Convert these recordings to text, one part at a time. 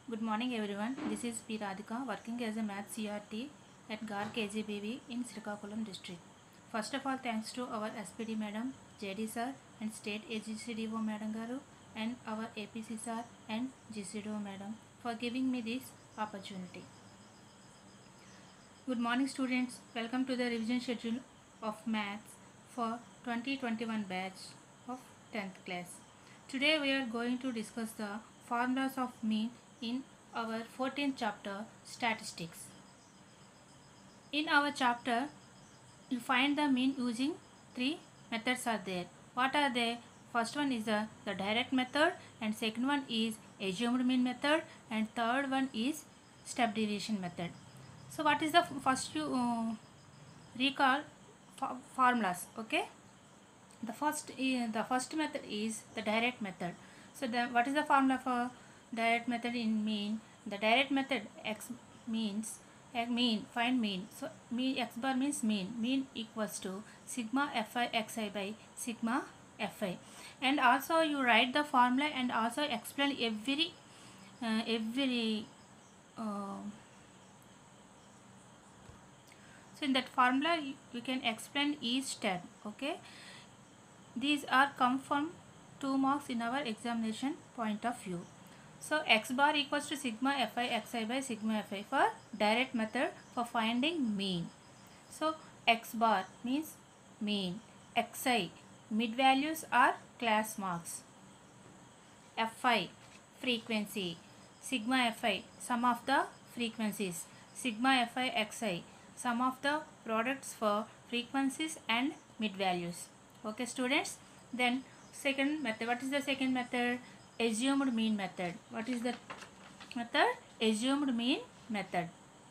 Good morning everyone. This is P. Radhika working as a math CRT at GAR KGBV in Srikakulam district. First of all, thanks to our SPD madam, JD sir and state AGCDO madam garu and our APC sir and GCDO madam for giving me this opportunity. Good morning students. Welcome to the revision schedule of maths for 2021 batch of 10th class. Today we are going to discuss the formulas of mean in our 14th chapter statistics. In our chapter you find the mean using three methods are there. What are they? First one is the, the direct method and second one is assumed mean method and third one is step deviation method. So what is the f- first you uh, recall fo- formulas okay the first i- the first method is the direct method so the what is the formula for direct method in mean the direct method x means uh, mean find mean so mean x bar means mean mean equals to sigma fi xi by sigma fi and also you write the formula and also explain every uh, every uh, so in that formula you, you can explain each term okay these are come from two marks in our examination point of view so x bar equals to sigma fi xi by sigma fi for direct method for finding mean so x bar means mean xi mid values are class marks fi frequency sigma fi sum of the frequencies sigma fi xi sum of the products for frequencies and mid values okay students then second method what is the second method assumed mean method what is the method assumed mean method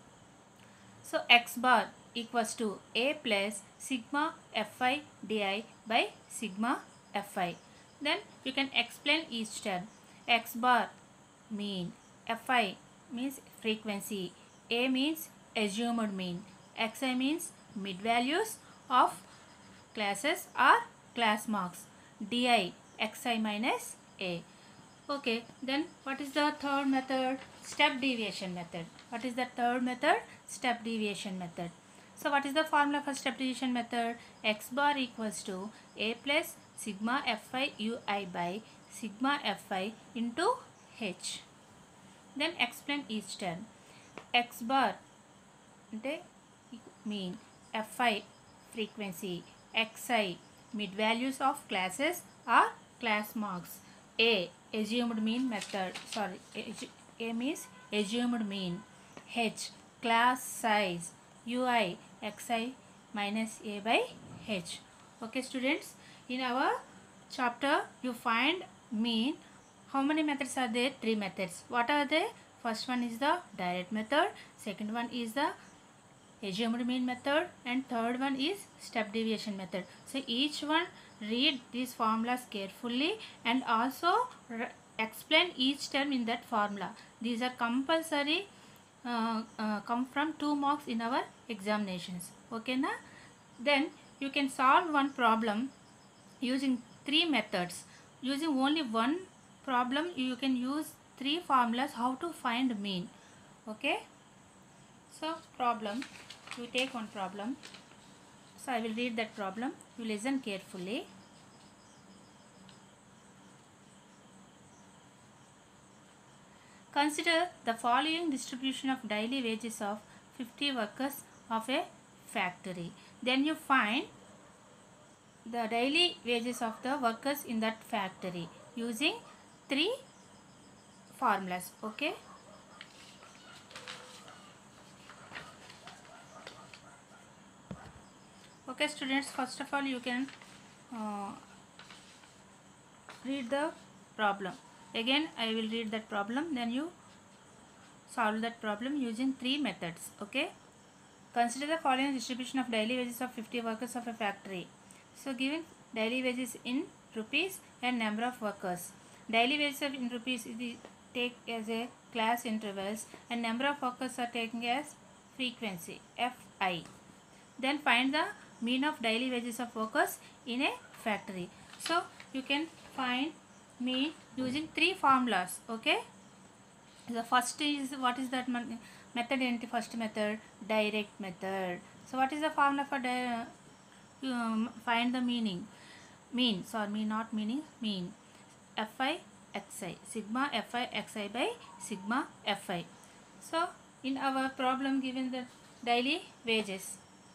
so x bar equals to a plus sigma fi di by sigma fi then you can explain each term x bar mean fi means frequency a means assumed mean xi means mid values of classes or class marks di xi minus a okay then what is the third method step deviation method what is the third method step deviation method so what is the formula for step deviation method x bar equals to a plus sigma fi ui by sigma fi into h then explain each term x bar అంటే mean fi frequency xi mid values of classes are class marks a assumed mean method sorry assu- a means assumed mean h class size ui xi minus a by h okay students in our chapter you find mean how many methods are there three methods what are they first one is the direct method second one is the assumed mean method and third one is step deviation method so each one read these formulas carefully and also r- explain each term in that formula these are compulsory uh, uh, come from two marks in our examinations okay na then you can solve one problem using three methods using only one problem you can use three formulas how to find mean okay so problem you take one problem so i will read that problem you listen carefully consider the following distribution of daily wages of 50 workers of a factory then you find the daily wages of the workers in that factory using three formulas okay okay students first of all you can uh, read the problem again i will read that problem then you solve that problem using three methods okay consider the following distribution of daily wages of 50 workers of a factory so given daily wages in rupees and number of workers daily wages of in rupees is the- take as a class intervals and number of workers are taken as frequency fi then find the mean of daily wages of workers in a factory so you can find mean using three formulas okay the first is what is that mon- method ఏంటి first method direct method so what is the formula for find the meaning mean sorry me not meaning mean fi xi sigma fi xi by sigma fi so in our problem given the daily wages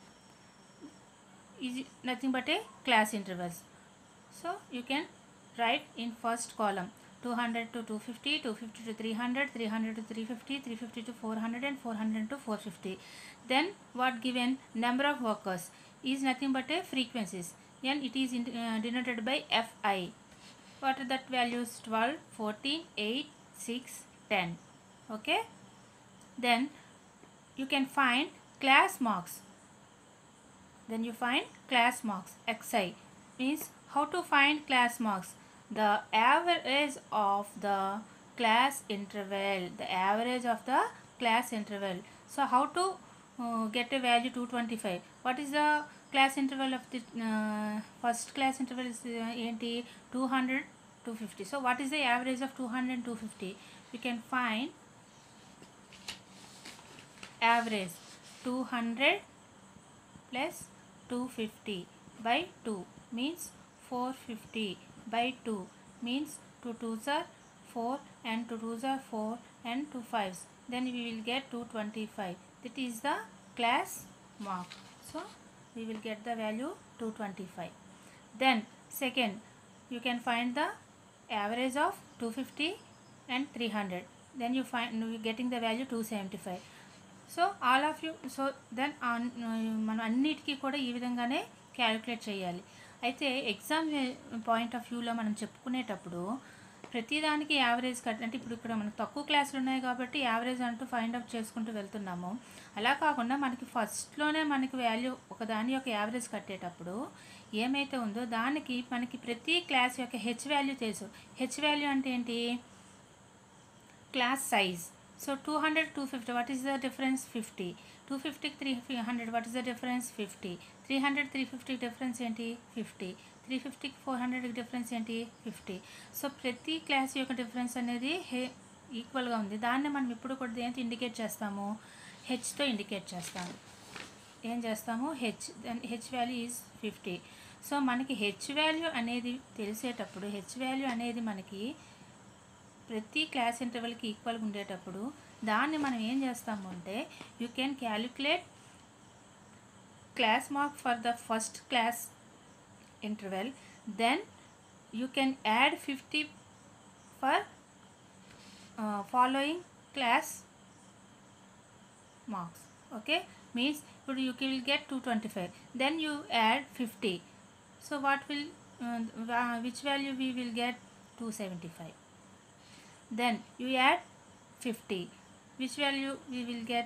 is nothing but a class intervals so you can write in first column 200 to 250 250 to 300 300 to 350 350 to 400 and 400 to 450 then what given number of workers is nothing but a frequencies and it is in, uh, denoted by fi what are that values 12 14 8 6 10 okay then you can find class marks then you find class marks xi means how to find class marks the average of the class interval the average of the class interval so how to uh, get a value 225 what is the class interval of the uh, first class interval is uh, enti 200 250 so what is the average of 200 and 250 we can find average 200 plus 250 by 2 means 450 by 2 means 2 2s are 4 and 2 2s are 4 and 2 5s then we will get 225 that is the class mark so we will get the value 225 then second you can find the average of 250 and 300 then you find you getting the value 275 so all of you so then మనం అన్నిటికీ కూడా ఈ విధంగానే calculate చేయాలి అయితే exam point of వ్యూలో మనం చెప్పుకునేటప్పుడు ప్రతిదానికి యావరేజ్ కట్ అంటే ఇప్పుడు ఇక్కడ మనకు తక్కువ క్లాసులు ఉన్నాయి కాబట్టి యావరేజ్ అంటూ ఫైండ్ అవుట్ చేసుకుంటూ వెళ్తున్నాము అలా కాకుండా మనకి ఫస్ట్లోనే మనకి వాల్యూ ఒక దాని యొక్క యావరేజ్ కట్టేటప్పుడు ఏమైతే ఉందో దానికి మనకి ప్రతి క్లాస్ యొక్క హెచ్ వాల్యూ తెలుసు హెచ్ వాల్యూ అంటే ఏంటి class size so 200 250 what is the difference 50 250 300 what is the difference 50 300 350 difference ఏంటి 50 350 400 డిఫరెన్స్ ఏంటి 50 సో ప్రతి క్లాస్ యొక్క డిఫరెన్స్ అనేది హే ఈక్వల్గా ఉంది దాన్ని మనం ఇప్పుడు కూడా దేంతో ఇండికేట్ చేస్తాము హెచ్తో ఇండికేట్ చేస్తాము ఏం చేస్తాము h then h value is fifty so మనకి హెచ్ వాల్యూ అనేది తెలిసేటప్పుడు హెచ్ వాల్యూ అనేది మనకి ప్రతి క్లాస్ ఇంటర్వెల్కి ఈక్వల్గా ఉండేటప్పుడు దాన్ని మనం ఏం చేస్తాము అంటే you can calculate class mark for the first class interval then you can add fifty for following class marks okay means ఇప్పుడు you will get two twenty five then you add fifty so what will which value we will get two seventy five then you add 50 which value we will get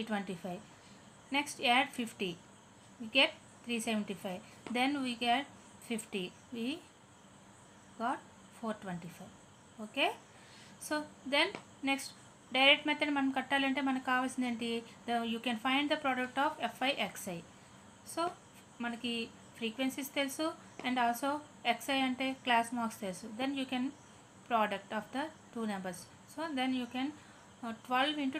325 next add 50 we get 375 then we get 50 we got 425 okay so then next direct method మనం కట్టాలంటే మనకు కావాల్సింది ఏంటి the you can find the product of fi xi so మనకి frequencies తెలుసు and also xi అంటే class marks తెలుసు then you can product of the two numbers so then you can uh, 12 into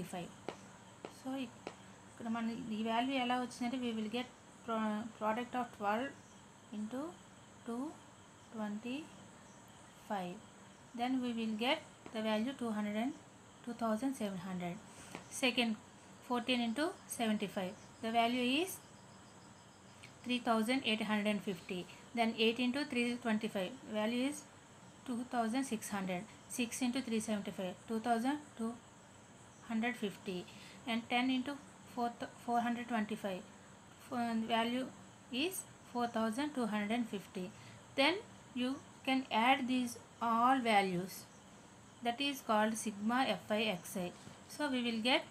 225 so ఇక్కడ మన ఈ value ఎలా వచ్చిందంటే we will get product of twelve into two twenty five then we will get the value two hundred and two thousand seven hundred second fourteen into seventy five the value is three thousand eight hundred and fifty then eight into three twenty five value is 2600 6 into 375 2250 and 10 into 4 425 For- value is 4250 then you can add these all values that is called sigma fi xi so we will get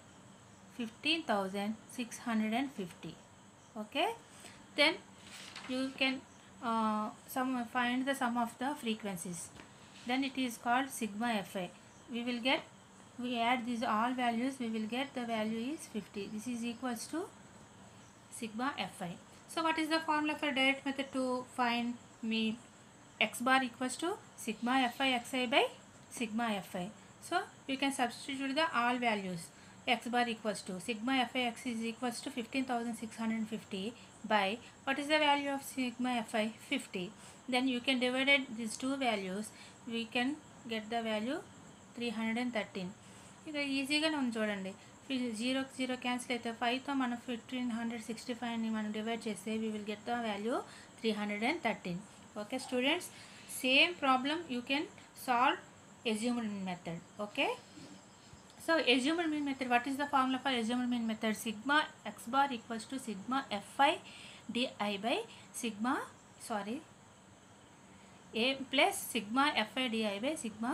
15650 okay then you can uh, sum find the sum of the frequencies then it is called sigma fi we will get we add these all values we will get the value is 50 this is equals to sigma fi so what is the formula for direct method to find mean x bar equals to sigma fi xi by sigma fi So you can substitute the all values. x bar equals to sigma fix is equals to 15650 by what is the value of sigma fi 50 then you can divide it, these two values we can get the value 313 ఇక ఈజీగానే ఉంది చూడండి zero zero cancel అయితే ఫైవ్తో మనం fifteen hundred sixty ఫైవ్ని మనం divide చేస్తే we will get the value three hundred and thirteen okay students same problem you can solve assumed mean method okay so assumed mean method what is the formula for assumed mean method sigma x bar equals to sigma fi di by sigma sorry a plus sigma fi di by sigma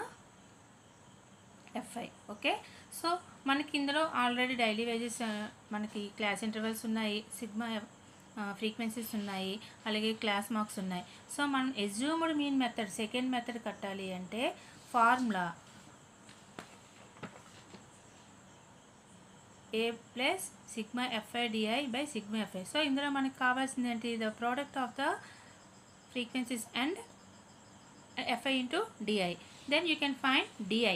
fi okay so మనకి ఇందులో already daily wages మనకి class intervals ఉన్నాయి sigma frequencies ఉన్నాయి అలాగే class marks ఉన్నాయి so మనం assumed mean method second method కట్టాలి అంటే formula A plus sigma fi di by sigma fi so ఇందులో మనకి కావాల్సింది ఏంటి the product of the frequencies and fi into di then you can find di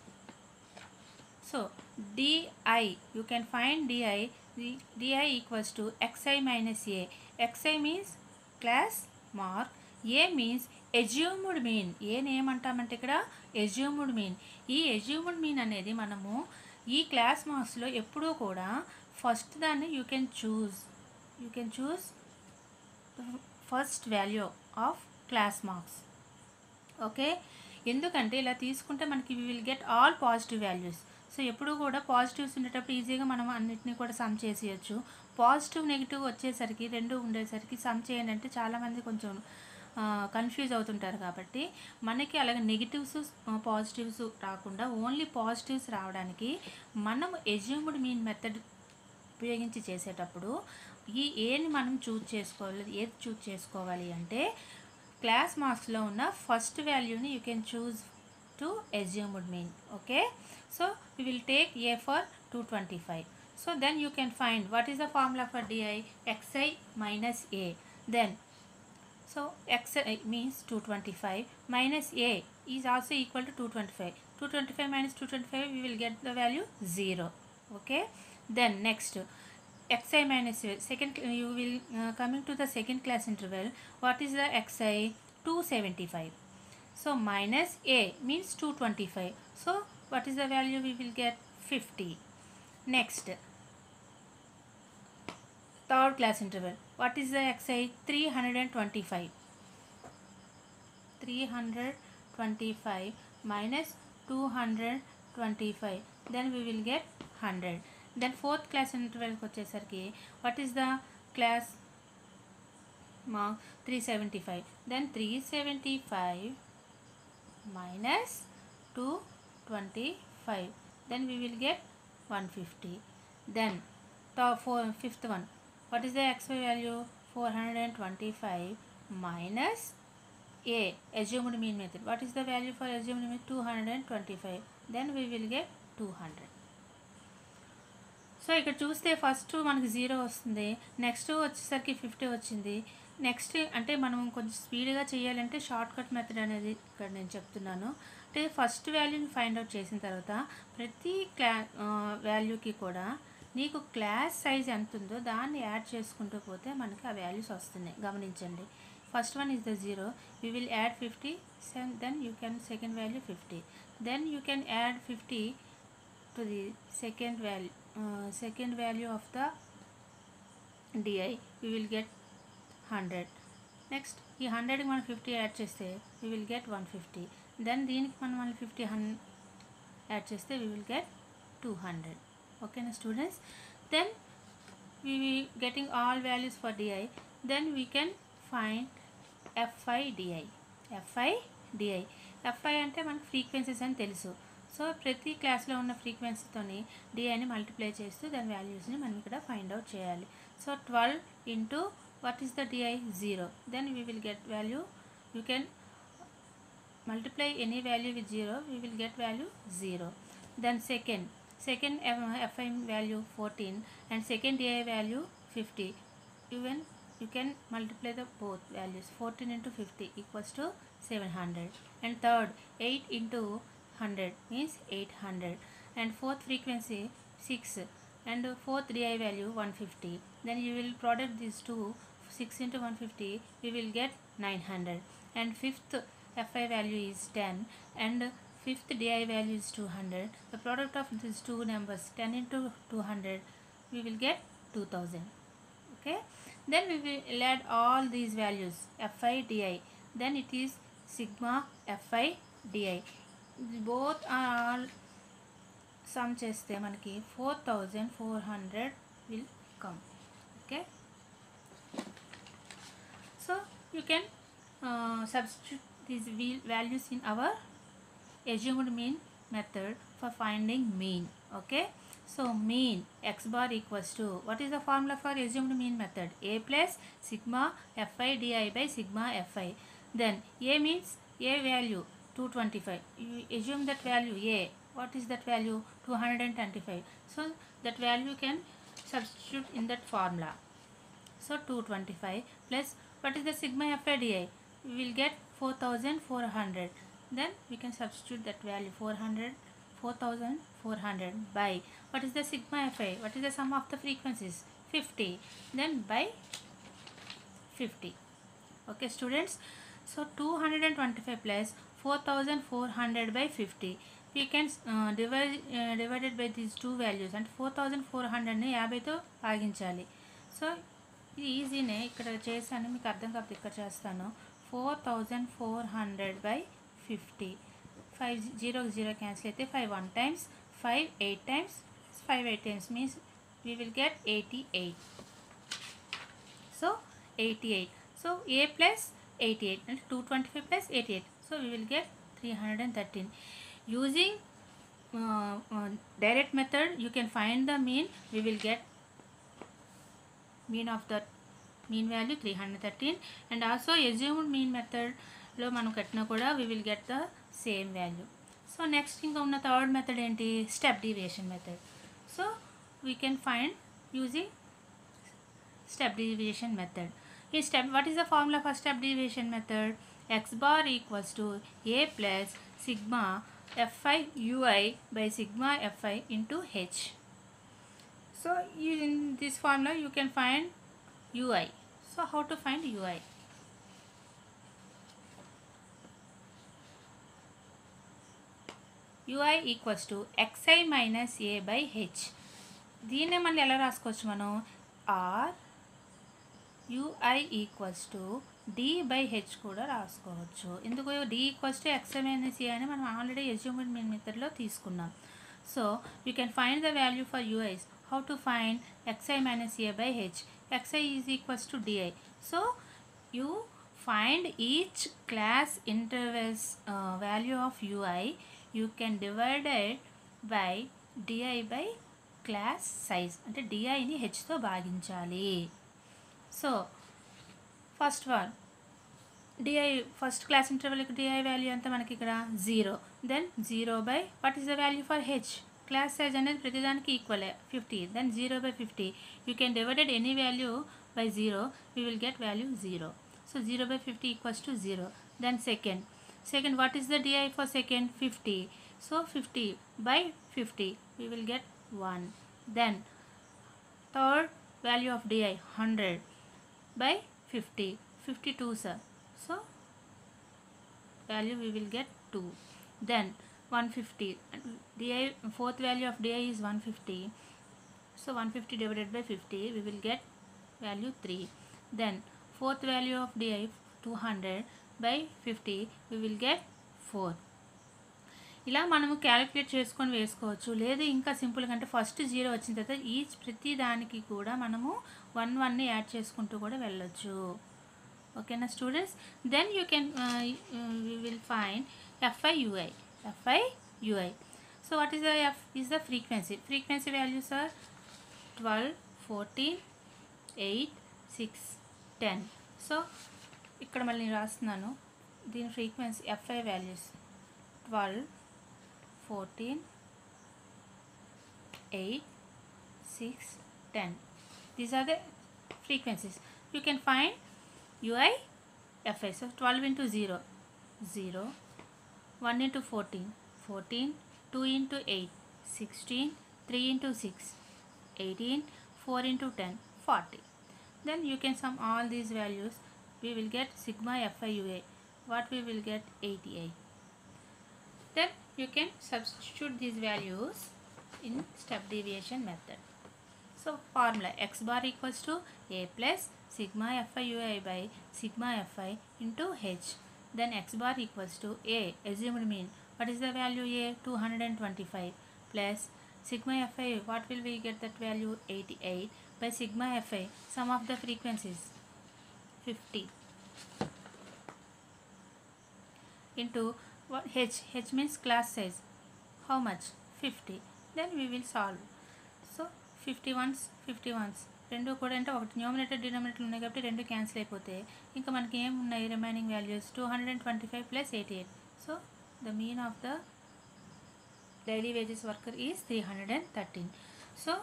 so di you can find di di equals to xi minus A xi means class mark A means assumed mean ఏని ఏమంటామంటే ఇక్కడ assumed mean ఈ assumed mean అనేది మనము ఈ class మార్క్స్లో ఎప్పుడూ కూడా ఫస్ట్ దాన్ని you can choose you can choose first value of class marks okay ఎందుకంటే ఇలా తీసుకుంటే మనకి we will get all positive values so ఎప్పుడు కూడా పాజిటివ్స్ ఉండేటప్పుడు ఈజీగా మనం అన్నిటిని కూడా సమ్ చేసేయచ్చు పాజిటివ్ నెగిటివ్ వచ్చేసరికి రెండు ఉండేసరికి సమ్ చేయండి అంటే చాలామంది కొంచెం కన్ఫ్యూజ్ అవుతుంటారు కాబట్టి మనకి అలాగే నెగిటివ్స్ పాజిటివ్స్ రాకుండా ఓన్లీ పాజిటివ్స్ రావడానికి మనం ఎజ్యూమ్డ్ మీన్ మెథడ్ ఉపయోగించి చేసేటప్పుడు ఈ ఏని మనం చూజ్ చేసుకోవాలి ఏది చూజ్ చేసుకోవాలి అంటే క్లాస్ మార్క్స్లో ఉన్న ఫస్ట్ వాల్యూని you can choose to assumed mean okay so we will take a for 225 so then you can find what is the formula for di xi minus a then so xi means 225 minus a is also equal to 225 225 minus 225 we will get the value 0 okay then next xi minus a second you will uh, coming to the second class interval what is the xi 275 so minus a means 225 so what is the value we will get 50 next third class interval what is the xi 325 325 minus 225 then we will get 100 then fourth class interval వచ్చేసరికి what is the class mark 375 then 375 minus 225 then we will get 150 then the four, fifth one what is the xy value 425 minus a assumed mean method what is the value for assumed mean 225 then we will get 200 so ఇక్కడ చూస్తే first మనకి zero వస్తుంది next వచ్చేసరికి fifty వచ్చింది next అంటే మనం కొంచెం స్పీడ్గా చేయాలంటే షార్ట్ కట్ మెథడ్ అనేది ఇక్కడ నేను చెప్తున్నాను అంటే ఫస్ట్ వాల్యూని ఫైండ్ అవుట్ చేసిన తర్వాత ప్రతి క్లా వాల్యూకి కూడా నీకు క్లాస్ సైజ్ ఎంత ఉందో దాన్ని యాడ్ చేసుకుంటూ పోతే మనకి ఆ వాల్యూస్ వస్తున్నాయి గమనించండి first one is the zero you will add fifty then you can second value fifty then you can add fifty to the second value second value of the di we will get hundred next ఈ హండ్రెడ్కి మనం fifty add చేస్తే we will get one fifty then దీనికి మనం మళ్ళీ fifty హన్ add చేస్తే we will get two hundred ఓకేనా students then we getting all values for DI then we can find fi di fi di fi అంటే మనకు frequencies అని తెలుసు సో ప్రతి క్లాస్లో ఉన్న ఫ్రీక్వెన్సీతోని డిఐని మల్టిప్లై చేస్తూ దాని వాల్యూస్ని మనం ఇక్కడ ఫైండ్ అవుట్ చేయాలి so twelve into what is the di 0 then we will get value you can multiply any value with 0 we will get value 0 then second second F- fi value 14 and second di value 50 even you can multiply the both values 14 into 50 equals to 700 and third 8 into 100 means 800 and fourth frequency 6 and fourth di value 150 then you will product these two 6 into 150 we will get 900 and fifth fi value is 10 and fifth di value is 200 the product of these two numbers 10 into 200 we will get 2000 okay then we will add all these values fi di then it is sigma fi di both are all sum చేస్తే మనకి four thousand four hundred will come okay so you can substitute these values in our assumed mean method for finding mean okay so mean x bar equals to what is the formula for assumed mean method a plus sigma fi di by sigma fi then a means a value 225 you assume that value a what is that value 225 so that value can substitute in that formula so 225 plus what is the sigma FIDI? We will get 4400. Then we can substitute that value 400, 4400 by what is the sigma FI? What is the sum of the frequencies? 50. Then by 50. Okay, students. So 225 plus 4400 by 50. We can uh, divide uh, divided by these two values and 4400 ని యాభైతో భాగించాలి so ఇది ఈజీనే ఇక్కడ చేశాను మీకు అర్థం కాకపోతే ఇక్కడ చేస్తాను four thousand four hundred by fifty five zero zero cancel అయితే five one times five eight times five eight times means we will get eighty eight so eighty eight so A plus eighty eight అంటే two twenty five plus eighty eight so we will get three hundred and thirteen using direct method you can find the mean we will get mean of the mean value 313 and also assumed mean method లో మనం కట్టినా కూడా we will get the same value so next ఇంకా ఉన్న third method ఏంటి step deviation method so we can find using step deviation method. In step, what is the formula for step deviation method? x bar equals to a plus sigma fi ui by sigma fi into h. So in this formula you can find ui. So how to find ui? ui equals to xi minus A by h దీన్నే మళ్ళీ ఎలా రాసుకోవచ్చు మనం or ui equals to d by h కూడా రాసుకోవచ్చు ఎందుకు d equals to xi minus A అని మనం ఆల్రెడీ ఎజ్యూమెంట్ మీన్ మెథడ్లో తీసుకున్నాం so you can find the value for uis how to find xi minus A by h xi is equals to di so you find each class intervals uh, value of ui you can divide it by di by class size అంటే డిఐని హెచ్తో భాగించాలి so first one D I first class ఇంటర్వెల్కి D I value ఎంత మనకి ఇక్కడ zero then zero by what is the value for H class size అనేది ప్రతిదానికి equal fifty then zero by fifty you can divided any value by zero we will get value zero so zero by fifty equals to zero then second second what is the di for second 50 so 50 by 50 we will get 1 then third value of di 100 by 50 52 sir so value we will get 2 then 150 and di fourth value of di is 150 so 150 divided by 50 we will get value 3 then fourth value of di 200 by 50 we will get 4 ఇలా మనము calculate చేసుకొని వేసుకోవచ్చు లేదు ఇంకా సింపుల్గా అంటే first zero వచ్చిన తర్వాత ఈచ్ ప్రతి దానికి కూడా మనము వన్ వన్ని యాడ్ చేసుకుంటూ కూడా వెళ్ళొచ్చు ఓకేనా students then you can you will find F I U I F I U I so what is the F is the frequency frequency values are twelve fourteen eight six ten so ఇక్కడ మళ్ళీ నేను రాస్తున్నాను దీని frequency F I values twelve fourteen eight six ten these are the frequencies you can find U I F I so twelve into zero zero one into fourteen fourteen two into eight sixteen three into six eighteen four into ten forty then you can sum all these values we will get sigma FIUA what we will get 88 then you can substitute these values in step deviation method so formula x bar equals to a plus sigma FIUA by sigma FI into h then x bar equals to a assumed mean what is the value a 225 plus sigma fi what will we get that value 88 by sigma fi sum of the frequencies 50 into what h h means class size how much 50 then we will solve so 50 ones 50 ones రెండు కూడా అంటే ఒకటి numerator denominator ఉన్నాయి కాబట్టి రెండు cancel అయిపోతే ఇంకా మనకి ఏం ఉన్నాయి remaining values two hundred and twenty five plus eighty eight so the mean of the daily wages worker is 313 so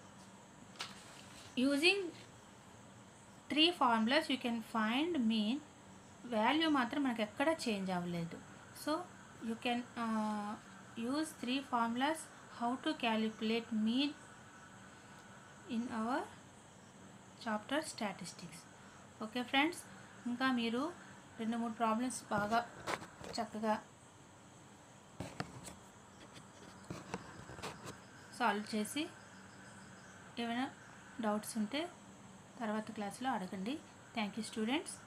using three formulas you can find mean value మాత్రం మనకు ఎక్కడ చేంజ్ అవ్వలేదు so you can use three formulas how to calculate mean in our chapter statistics okay friends ఇంకా మీరు రెండు మూడు problems బాగా చక్కగా సాల్వ్ చేసి ఏమైనా డౌట్స్ ఉంటే తర్వాత క్లాస్లో అడగండి థ్యాంక్ యూ స్టూడెంట్స్